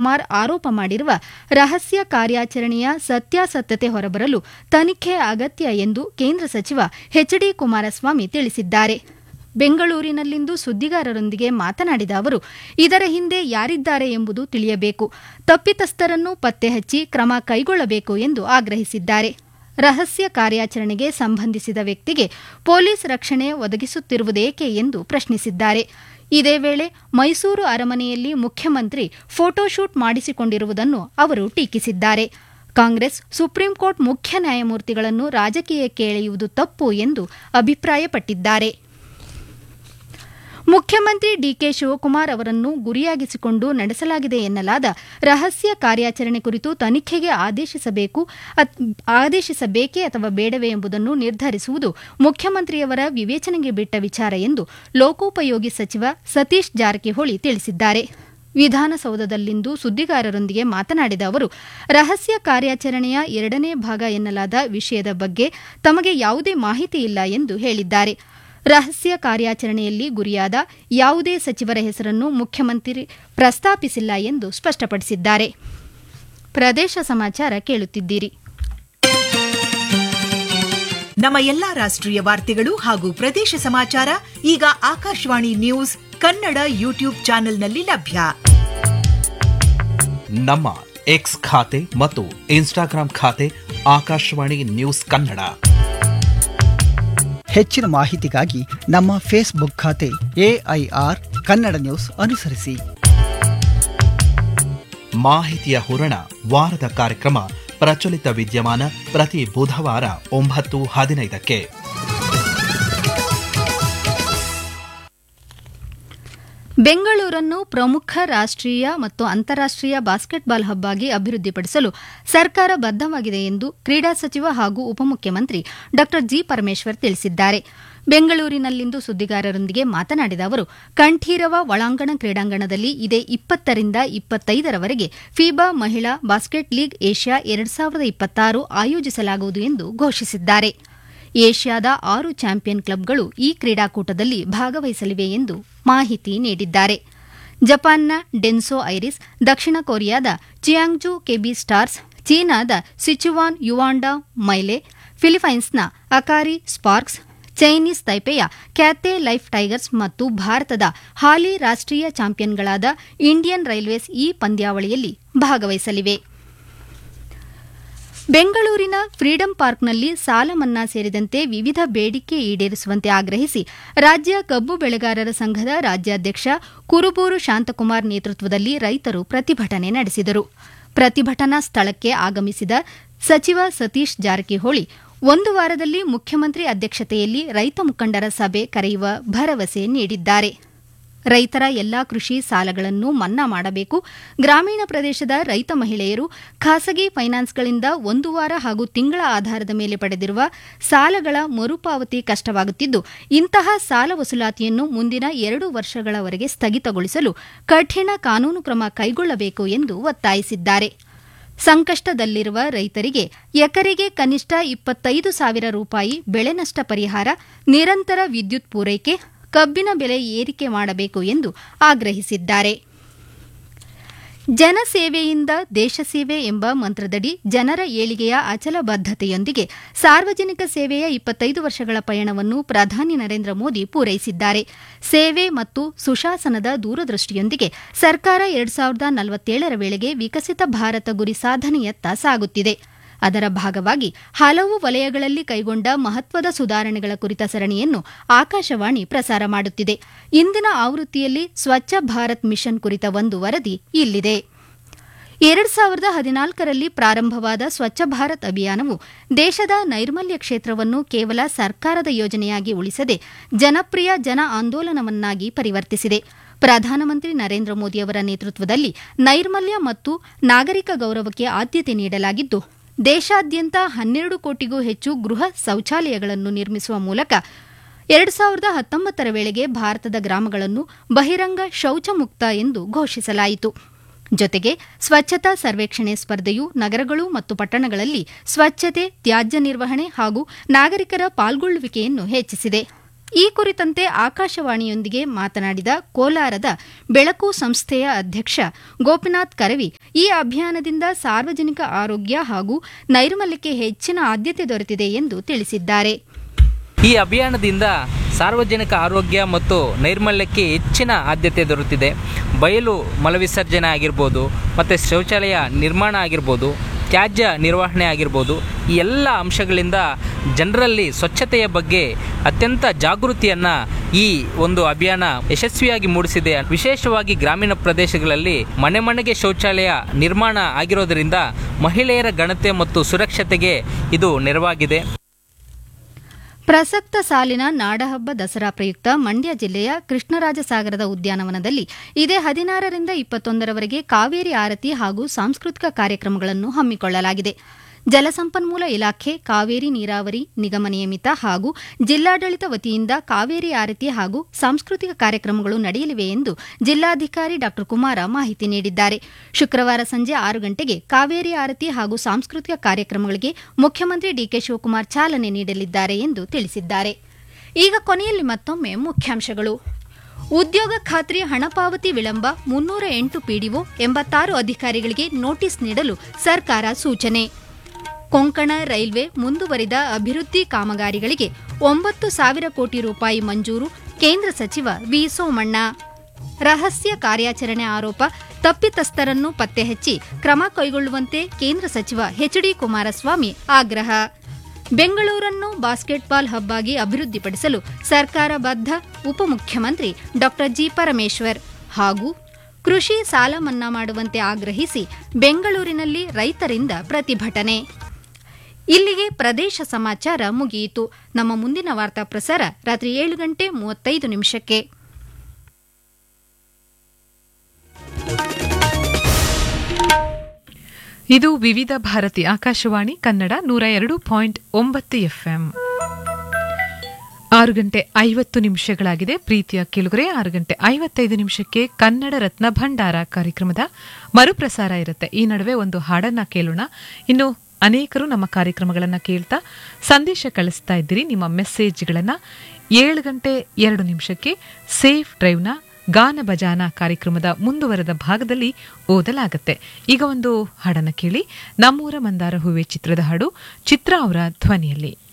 ಕುಮಾರ್ ಆರೋಪ ಮಾಡಿರುವ ರಹಸ್ಯ ಕಾರ್ಯಾಚರಣೆಯ ಸತ್ಯಾಸತ್ಯತೆ ಹೊರಬರಲು ತನಿಖೆ ಅಗತ್ಯ ಎಂದು ಕೇಂದ್ರ ಸಚಿವ ಎಚ್ ಡಿ ಕುಮಾರಸ್ವಾಮಿ ತಿಳಿಸಿದ್ದಾರೆ ಬೆಂಗಳೂರಿನಲ್ಲಿಂದು ಸುದ್ದಿಗಾರರೊಂದಿಗೆ ಮಾತನಾಡಿದ ಅವರು ಇದರ ಹಿಂದೆ ಯಾರಿದ್ದಾರೆ ಎಂಬುದು ತಿಳಿಯಬೇಕು ತಪ್ಪಿತಸ್ಥರನ್ನು ಪತ್ತೆ ಹಚ್ಚಿ ಕ್ರಮ ಕೈಗೊಳ್ಳಬೇಕು ಎಂದು ಆಗ್ರಹಿಸಿದ್ದಾರೆ ರಹಸ್ಯ ಕಾರ್ಯಾಚರಣೆಗೆ ಸಂಬಂಧಿಸಿದ ವ್ಯಕ್ತಿಗೆ ಪೊಲೀಸ್ ರಕ್ಷಣೆ ಒದಗಿಸುತ್ತಿರುವುದೇಕೆ ಎಂದು ಪ್ರಶ್ನಿಸಿದ್ದಾರೆ ಇದೇ ವೇಳೆ ಮೈಸೂರು ಅರಮನೆಯಲ್ಲಿ ಮುಖ್ಯಮಂತ್ರಿ ಫೋಟೋಶೂಟ್ ಮಾಡಿಸಿಕೊಂಡಿರುವುದನ್ನು ಅವರು ಟೀಕಿಸಿದ್ದಾರೆ ಕಾಂಗ್ರೆಸ್ ಸುಪ್ರೀಂಕೋರ್ಟ್ ಮುಖ್ಯ ನ್ಯಾಯಮೂರ್ತಿಗಳನ್ನು ರಾಜಕೀಯಕ್ಕೆ ಎಳೆಯುವುದು ತಪ್ಪು ಎಂದು ಅಭಿಪ್ರಾಯಪಟ್ಟಿದ್ದಾರೆ ಮುಖ್ಯಮಂತ್ರಿ ಡಿಕೆ ಶಿವಕುಮಾರ್ ಅವರನ್ನು ಗುರಿಯಾಗಿಸಿಕೊಂಡು ನಡೆಸಲಾಗಿದೆ ಎನ್ನಲಾದ ರಹಸ್ಯ ಕಾರ್ಯಾಚರಣೆ ಕುರಿತು ತನಿಖೆಗೆ ಆದೇಶಿಸಬೇಕು ಆದೇಶಿಸಬೇಕೇ ಅಥವಾ ಬೇಡವೇ ಎಂಬುದನ್ನು ನಿರ್ಧರಿಸುವುದು ಮುಖ್ಯಮಂತ್ರಿಯವರ ವಿವೇಚನೆಗೆ ಬಿಟ್ಟ ವಿಚಾರ ಎಂದು ಲೋಕೋಪಯೋಗಿ ಸಚಿವ ಸತೀಶ್ ಜಾರಕಿಹೊಳಿ ತಿಳಿಸಿದ್ದಾರೆ ವಿಧಾನಸೌಧದಲ್ಲಿಂದು ಸುದ್ದಿಗಾರರೊಂದಿಗೆ ಮಾತನಾಡಿದ ಅವರು ರಹಸ್ಯ ಕಾರ್ಯಾಚರಣೆಯ ಎರಡನೇ ಭಾಗ ಎನ್ನಲಾದ ವಿಷಯದ ಬಗ್ಗೆ ತಮಗೆ ಯಾವುದೇ ಮಾಹಿತಿ ಇಲ್ಲ ಎಂದು ಹೇಳಿದ್ದಾರೆ ರಹಸ್ಯ ಕಾರ್ಯಾಚರಣೆಯಲ್ಲಿ ಗುರಿಯಾದ ಯಾವುದೇ ಸಚಿವರ ಹೆಸರನ್ನು ಮುಖ್ಯಮಂತ್ರಿ ಪ್ರಸ್ತಾಪಿಸಿಲ್ಲ ಎಂದು ಸ್ಪಷ್ಟಪಡಿಸಿದ್ದಾರೆ ಪ್ರದೇಶ ಸಮಾಚಾರ ಕೇಳುತ್ತಿದ್ದೀರಿ ನಮ್ಮ ಎಲ್ಲಾ ರಾಷ್ಟ್ರೀಯ ವಾರ್ತೆಗಳು ಹಾಗೂ ಪ್ರದೇಶ ಸಮಾಚಾರ ಈಗ ಆಕಾಶವಾಣಿ ನ್ಯೂಸ್ ಕನ್ನಡ ಯೂಟ್ಯೂಬ್ ಚಾನೆಲ್ನಲ್ಲಿ ಲಭ್ಯ ನಮ್ಮ ಎಕ್ಸ್ ಖಾತೆ ಮತ್ತು ಇನ್ಸ್ಟಾಗ್ರಾಂ ಖಾತೆ ಆಕಾಶವಾಣಿ ನ್ಯೂಸ್ ಕನ್ನಡ ಹೆಚ್ಚಿನ ಮಾಹಿತಿಗಾಗಿ ನಮ್ಮ ಫೇಸ್ಬುಕ್ ಖಾತೆ ಎಐಆರ್ ಕನ್ನಡ ನ್ಯೂಸ್ ಅನುಸರಿಸಿ ಮಾಹಿತಿಯ ಹೂರಣ ವಾರದ ಕಾರ್ಯಕ್ರಮ ಪ್ರಚಲಿತ ವಿದ್ಯಮಾನ ಪ್ರತಿ ಬುಧವಾರ ಒಂಬತ್ತು ಹದಿನೈದಕ್ಕೆ ಬೆಂಗಳೂರನ್ನು ಪ್ರಮುಖ ರಾಷ್ಟ್ರೀಯ ಮತ್ತು ಅಂತಾರಾಷ್ಟ್ರೀಯ ಬಾಸ್ಕೆಟ್ಬಾಲ್ ಹಬ್ ಆಗಿ ಅಭಿವೃದ್ಧಿಪಡಿಸಲು ಸರ್ಕಾರ ಬದ್ಧವಾಗಿದೆ ಎಂದು ಕ್ರೀಡಾ ಸಚಿವ ಹಾಗೂ ಉಪಮುಖ್ಯಮಂತ್ರಿ ಡಾ ಜಿ ಪರಮೇಶ್ವರ್ ತಿಳಿಸಿದ್ದಾರೆ ಬೆಂಗಳೂರಿನಲ್ಲಿಂದು ಸುದ್ದಿಗಾರರೊಂದಿಗೆ ಮಾತನಾಡಿದ ಅವರು ಕಂಠೀರವ ಒಳಾಂಗಣ ಕ್ರೀಡಾಂಗಣದಲ್ಲಿ ಇದೇ ಇಪ್ಪತ್ತರಿಂದ ಇಪ್ಪತ್ತೈದರವರೆಗೆ ಫೀಬಾ ಮಹಿಳಾ ಬಾಸ್ಕೆಟ್ ಲೀಗ್ ಏಷ್ಯಾ ಎರಡು ಸಾವಿರದ ಇಪ್ಪತ್ತಾರು ಆಯೋಜಿಸಲಾಗುವುದು ಎಂದು ಘೋಷಿಸಿದ್ದಾರೆ ಏಷ್ಯಾದ ಆರು ಚಾಂಪಿಯನ್ ಕ್ಲಬ್ಗಳು ಈ ಕ್ರೀಡಾಕೂಟದಲ್ಲಿ ಭಾಗವಹಿಸಲಿವೆ ಎಂದು ಮಾಹಿತಿ ನೀಡಿದ್ದಾರೆ ಜಪಾನ್ನ ಡೆನ್ಸೋ ಐರಿಸ್ ದಕ್ಷಿಣ ಕೊರಿಯಾದ ಚಿಯಾಂಗ್ಜು ಕೆಬಿ ಸ್ಟಾರ್ಸ್ ಚೀನಾದ ಸಿಚುವಾನ್ ಯುವಾಂಡಾ ಮೈಲೆ ಫಿಲಿಪೈನ್ಸ್ನ ಅಕಾರಿ ಸ್ಪಾರ್ಕ್ಸ್ ಚೈನೀಸ್ ತೈಪೆಯ ಕ್ಯಾತೆ ಲೈಫ್ ಟೈಗರ್ಸ್ ಮತ್ತು ಭಾರತದ ಹಾಲಿ ರಾಷ್ಟ್ರೀಯ ಚಾಂಪಿಯನ್ಗಳಾದ ಇಂಡಿಯನ್ ರೈಲ್ವೇಸ್ ಈ ಪಂದ್ಯಾವಳಿಯಲ್ಲಿ ಭಾಗವಹಿಸಲಿವೆ ಬೆಂಗಳೂರಿನ ಫ್ರೀಡಂ ಪಾರ್ಕ್ನಲ್ಲಿ ಸಾಲ ಮನ್ನಾ ಸೇರಿದಂತೆ ವಿವಿಧ ಬೇಡಿಕೆ ಈಡೇರಿಸುವಂತೆ ಆಗ್ರಹಿಸಿ ರಾಜ್ಯ ಕಬ್ಬು ಬೆಳೆಗಾರರ ಸಂಘದ ರಾಜ್ಯಾಧ್ಯಕ್ಷ ಕುರುಬೂರು ಶಾಂತಕುಮಾರ್ ನೇತೃತ್ವದಲ್ಲಿ ರೈತರು ಪ್ರತಿಭಟನೆ ನಡೆಸಿದರು ಪ್ರತಿಭಟನಾ ಸ್ಥಳಕ್ಕೆ ಆಗಮಿಸಿದ ಸಚಿವ ಸತೀಶ್ ಜಾರಕಿಹೊಳಿ ಒಂದು ವಾರದಲ್ಲಿ ಮುಖ್ಯಮಂತ್ರಿ ಅಧ್ಯಕ್ಷತೆಯಲ್ಲಿ ರೈತ ಮುಖಂಡರ ಸಭೆ ಕರೆಯುವ ಭರವಸೆ ನೀಡಿದ್ದಾರೆ ರೈತರ ಎಲ್ಲಾ ಕೃಷಿ ಸಾಲಗಳನ್ನು ಮನ್ನಾ ಮಾಡಬೇಕು ಗ್ರಾಮೀಣ ಪ್ರದೇಶದ ರೈತ ಮಹಿಳೆಯರು ಖಾಸಗಿ ಫೈನಾನ್ಸ್ಗಳಿಂದ ಒಂದು ವಾರ ಹಾಗೂ ತಿಂಗಳ ಆಧಾರದ ಮೇಲೆ ಪಡೆದಿರುವ ಸಾಲಗಳ ಮರುಪಾವತಿ ಕಷ್ಟವಾಗುತ್ತಿದ್ದು ಇಂತಹ ಸಾಲ ವಸೂಲಾತಿಯನ್ನು ಮುಂದಿನ ಎರಡು ವರ್ಷಗಳವರೆಗೆ ಸ್ಥಗಿತಗೊಳಿಸಲು ಕಠಿಣ ಕಾನೂನು ಕ್ರಮ ಕೈಗೊಳ್ಳಬೇಕು ಎಂದು ಒತ್ತಾಯಿಸಿದ್ದಾರೆ ಸಂಕಷ್ಟದಲ್ಲಿರುವ ರೈತರಿಗೆ ಎಕರೆಗೆ ಕನಿಷ್ಠ ಇಪ್ಪತ್ತೈದು ಸಾವಿರ ರೂಪಾಯಿ ಬೆಳೆ ನಷ್ಟ ಪರಿಹಾರ ನಿರಂತರ ವಿದ್ಯುತ್ ಪೂರೈಕೆ ಕಬ್ಬಿನ ಬೆಲೆ ಏರಿಕೆ ಮಾಡಬೇಕು ಎಂದು ಆಗ್ರಹಿಸಿದ್ದಾರೆ ಜನಸೇವೆಯಿಂದ ದೇಶಸೇವೆ ಎಂಬ ಮಂತ್ರದಡಿ ಜನರ ಏಳಿಗೆಯ ಅಚಲ ಬದ್ಧತೆಯೊಂದಿಗೆ ಸಾರ್ವಜನಿಕ ಸೇವೆಯ ಇಪ್ಪತ್ತೈದು ವರ್ಷಗಳ ಪಯಣವನ್ನು ಪ್ರಧಾನಿ ನರೇಂದ್ರ ಮೋದಿ ಪೂರೈಸಿದ್ದಾರೆ ಸೇವೆ ಮತ್ತು ಸುಶಾಸನದ ದೂರದೃಷ್ಟಿಯೊಂದಿಗೆ ಸರ್ಕಾರ ಎರಡು ಸಾವಿರದ ನಲವತ್ತೇಳರ ವೇಳೆಗೆ ವಿಕಸಿತ ಭಾರತ ಗುರಿ ಸಾಧನೆಯತ್ತ ಸಾಗುತ್ತಿದೆ ಅದರ ಭಾಗವಾಗಿ ಹಲವು ವಲಯಗಳಲ್ಲಿ ಕೈಗೊಂಡ ಮಹತ್ವದ ಸುಧಾರಣೆಗಳ ಕುರಿತ ಸರಣಿಯನ್ನು ಆಕಾಶವಾಣಿ ಪ್ರಸಾರ ಮಾಡುತ್ತಿದೆ ಇಂದಿನ ಆವೃತ್ತಿಯಲ್ಲಿ ಸ್ವಚ್ಛ ಭಾರತ್ ಮಿಷನ್ ಕುರಿತ ಒಂದು ವರದಿ ಇಲ್ಲಿದೆ ಎರಡು ಸಾವಿರದ ಹದಿನಾಲ್ಕರಲ್ಲಿ ಪ್ರಾರಂಭವಾದ ಸ್ವಚ್ಛ ಭಾರತ್ ಅಭಿಯಾನವು ದೇಶದ ನೈರ್ಮಲ್ಯ ಕ್ಷೇತ್ರವನ್ನು ಕೇವಲ ಸರ್ಕಾರದ ಯೋಜನೆಯಾಗಿ ಉಳಿಸದೆ ಜನಪ್ರಿಯ ಜನ ಆಂದೋಲನವನ್ನಾಗಿ ಪರಿವರ್ತಿಸಿದೆ ಪ್ರಧಾನಮಂತ್ರಿ ನರೇಂದ್ರ ಮೋದಿಯವರ ನೇತೃತ್ವದಲ್ಲಿ ನೈರ್ಮಲ್ಯ ಮತ್ತು ನಾಗರಿಕ ಗೌರವಕ್ಕೆ ಆದ್ಯತೆ ನೀಡಲಾಗಿದ್ದು ದೇಶಾದ್ಯಂತ ಹನ್ನೆರಡು ಕೋಟಿಗೂ ಹೆಚ್ಚು ಗೃಹ ಶೌಚಾಲಯಗಳನ್ನು ನಿರ್ಮಿಸುವ ಮೂಲಕ ಎರಡು ಸಾವಿರದ ಹತ್ತೊಂಬತ್ತರ ವೇಳೆಗೆ ಭಾರತದ ಗ್ರಾಮಗಳನ್ನು ಬಹಿರಂಗ ಶೌಚ ಮುಕ್ತ ಎಂದು ಘೋಷಿಸಲಾಯಿತು ಜೊತೆಗೆ ಸ್ವಚ್ಛತಾ ಸರ್ವೇಕ್ಷಣೆ ಸ್ಪರ್ಧೆಯು ನಗರಗಳು ಮತ್ತು ಪಟ್ಟಣಗಳಲ್ಲಿ ಸ್ವಚ್ಛತೆ ತ್ಯಾಜ್ಯ ನಿರ್ವಹಣೆ ಹಾಗೂ ನಾಗರಿಕರ ಪಾಲ್ಗೊಳ್ಳುವಿಕೆಯನ್ನು ಹೆಚ್ಚಿಸಿದೆ ಈ ಕುರಿತಂತೆ ಆಕಾಶವಾಣಿಯೊಂದಿಗೆ ಮಾತನಾಡಿದ ಕೋಲಾರದ ಬೆಳಕು ಸಂಸ್ಥೆಯ ಅಧ್ಯಕ್ಷ ಗೋಪಿನಾಥ್ ಕರವಿ ಈ ಅಭಿಯಾನದಿಂದ ಸಾರ್ವಜನಿಕ ಆರೋಗ್ಯ ಹಾಗೂ ನೈರ್ಮಲ್ಯಕ್ಕೆ ಹೆಚ್ಚಿನ ಆದ್ಯತೆ ದೊರೆತಿದೆ ಎಂದು ತಿಳಿಸಿದ್ದಾರೆ ಈ ಅಭಿಯಾನದಿಂದ ಸಾರ್ವಜನಿಕ ಆರೋಗ್ಯ ಮತ್ತು ನೈರ್ಮಲ್ಯಕ್ಕೆ ಹೆಚ್ಚಿನ ಆದ್ಯತೆ ದೊರೆತಿದೆ ಬಯಲು ಮಲವಿಸರ್ಜನೆ ಆಗಿರ್ಬೋದು ಮತ್ತು ಶೌಚಾಲಯ ನಿರ್ಮಾಣ ಆಗಿರ್ಬೋದು ತ್ಯಾಜ್ಯ ನಿರ್ವಹಣೆ ಆಗಿರ್ಬೋದು ಈ ಎಲ್ಲ ಅಂಶಗಳಿಂದ ಜನರಲ್ಲಿ ಸ್ವಚ್ಛತೆಯ ಬಗ್ಗೆ ಅತ್ಯಂತ ಜಾಗೃತಿಯನ್ನು ಈ ಒಂದು ಅಭಿಯಾನ ಯಶಸ್ವಿಯಾಗಿ ಮೂಡಿಸಿದೆ ವಿಶೇಷವಾಗಿ ಗ್ರಾಮೀಣ ಪ್ರದೇಶಗಳಲ್ಲಿ ಮನೆ ಮನೆಗೆ ಶೌಚಾಲಯ ನಿರ್ಮಾಣ ಆಗಿರೋದರಿಂದ ಮಹಿಳೆಯರ ಘನತೆ ಮತ್ತು ಸುರಕ್ಷತೆಗೆ ಇದು ನೆರವಾಗಿದೆ ಪ್ರಸಕ್ತ ಸಾಲಿನ ನಾಡಹಬ್ಬ ದಸರಾ ಪ್ರಯುಕ್ತ ಮಂಡ್ಯ ಜಿಲ್ಲೆಯ ಕೃಷ್ಣರಾಜಸಾಗರದ ಉದ್ಯಾನವನದಲ್ಲಿ ಇದೇ ಹದಿನಾರರಿಂದ ಇಪ್ಪತ್ತೊಂದರವರೆಗೆ ಕಾವೇರಿ ಆರತಿ ಹಾಗೂ ಸಾಂಸ್ಕೃತಿಕ ಕಾರ್ಯಕ್ರಮಗಳನ್ನು ಹಮ್ಮಿಕೊಳ್ಳಲಾಗಿದೆ ಜಲಸಂಪನ್ಮೂಲ ಇಲಾಖೆ ಕಾವೇರಿ ನೀರಾವರಿ ನಿಗಮ ನಿಯಮಿತ ಹಾಗೂ ಜಿಲ್ಲಾಡಳಿತ ವತಿಯಿಂದ ಕಾವೇರಿ ಆರತಿ ಹಾಗೂ ಸಾಂಸ್ಕೃತಿಕ ಕಾರ್ಯಕ್ರಮಗಳು ನಡೆಯಲಿವೆ ಎಂದು ಜಿಲ್ಲಾಧಿಕಾರಿ ಡಾ ಕುಮಾರ ಮಾಹಿತಿ ನೀಡಿದ್ದಾರೆ ಶುಕ್ರವಾರ ಸಂಜೆ ಆರು ಗಂಟೆಗೆ ಕಾವೇರಿ ಆರತಿ ಹಾಗೂ ಸಾಂಸ್ಕೃತಿಕ ಕಾರ್ಯಕ್ರಮಗಳಿಗೆ ಮುಖ್ಯಮಂತ್ರಿ ಡಿಕೆ ಶಿವಕುಮಾರ್ ಚಾಲನೆ ನೀಡಲಿದ್ದಾರೆ ಎಂದು ತಿಳಿಸಿದ್ದಾರೆ ಈಗ ಕೊನೆಯಲ್ಲಿ ಮತ್ತೊಮ್ಮೆ ಮುಖ್ಯಾಂಶಗಳು ಉದ್ಯೋಗ ಖಾತ್ರಿ ಹಣ ಪಾವತಿ ವಿಳಂಬ ಮುನ್ನೂರ ಎಂಟು ಪಿಡಿಒ ಎಂಬತ್ತಾರು ಅಧಿಕಾರಿಗಳಿಗೆ ನೋಟಿಸ್ ನೀಡಲು ಸರ್ಕಾರ ಸೂಚನೆ ಕೊಂಕಣ ರೈಲ್ವೆ ಮುಂದುವರಿದ ಅಭಿವೃದ್ಧಿ ಕಾಮಗಾರಿಗಳಿಗೆ ಒಂಬತ್ತು ಸಾವಿರ ಕೋಟಿ ರೂಪಾಯಿ ಮಂಜೂರು ಕೇಂದ್ರ ಸಚಿವ ವಿ ಸೋಮಣ್ಣ ರಹಸ್ಯ ಕಾರ್ಯಾಚರಣೆ ಆರೋಪ ತಪ್ಪಿತಸ್ಥರನ್ನು ಪತ್ತೆ ಹಚ್ಚಿ ಕ್ರಮ ಕೈಗೊಳ್ಳುವಂತೆ ಕೇಂದ್ರ ಸಚಿವ ಎಚ್ ಡಿ ಕುಮಾರಸ್ವಾಮಿ ಆಗ್ರಹ ಬೆಂಗಳೂರನ್ನು ಬಾಸ್ಕೆಟ್ಬಾಲ್ ಹಬ್ ಆಗಿ ಅಭಿವೃದ್ಧಿಪಡಿಸಲು ಸರ್ಕಾರ ಬದ್ಧ ಉಪಮುಖ್ಯಮಂತ್ರಿ ಡಾ ಜಿ ಪರಮೇಶ್ವರ್ ಹಾಗೂ ಕೃಷಿ ಸಾಲ ಮನ್ನಾ ಮಾಡುವಂತೆ ಆಗ್ರಹಿಸಿ ಬೆಂಗಳೂರಿನಲ್ಲಿ ರೈತರಿಂದ ಪ್ರತಿಭಟನೆ ಇಲ್ಲಿಗೆ ಪ್ರದೇಶ ಸಮಾಚಾರ ಮುಗಿಯಿತು ನಮ್ಮ ಮುಂದಿನ ವಾರ್ತಾ ಪ್ರಸಾರ ರಾತ್ರಿ ಏಳು ಗಂಟೆ ಮೂವತ್ತೈದು ನಿಮಿಷಕ್ಕೆ ಇದು ವಿವಿಧ ಭಾರತಿ ಆಕಾಶವಾಣಿ ಕನ್ನಡ ನೂರ ಎರಡು ಪಾಯಿಂಟ್ ಒಂಬತ್ತು ಎಫ್ಎಂ ಆರು ಗಂಟೆ ಐವತ್ತು ನಿಮಿಷಗಳಾಗಿದೆ ಪ್ರೀತಿಯ ಕೆಳಗರೆ ಆರು ಗಂಟೆ ಐವತ್ತೈದು ನಿಮಿಷಕ್ಕೆ ಕನ್ನಡ ರತ್ನ ಭಂಡಾರ ಕಾರ್ಯಕ್ರಮದ ಮರುಪ್ರಸಾರ ಇರುತ್ತೆ ಈ ನಡುವೆ ಒಂದು ಹಾಡನ್ನ ಕೇಳೋಣ ಇನ್ನು ಅನೇಕರು ನಮ್ಮ ಕಾರ್ಯಕ್ರಮಗಳನ್ನು ಕೇಳ್ತಾ ಸಂದೇಶ ಕಳಿಸ್ತಾ ಇದ್ದೀರಿ ನಿಮ್ಮ ಮೆಸೇಜ್ಗಳನ್ನು ಏಳು ಗಂಟೆ ಎರಡು ನಿಮಿಷಕ್ಕೆ ಸೇಫ್ ಡ್ರೈವ್ನ ಗಾನ ಭಜಾನ ಕಾರ್ಯಕ್ರಮದ ಮುಂದುವರೆದ ಭಾಗದಲ್ಲಿ ಓದಲಾಗತ್ತೆ ಈಗ ಒಂದು ಹಾಡನ್ನು ಕೇಳಿ ನಮ್ಮೂರ ಮಂದಾರ ಹೂವೆ ಚಿತ್ರದ ಹಾಡು ಚಿತ್ರ ಅವರ ಧ್ವನಿಯಲ್ಲಿ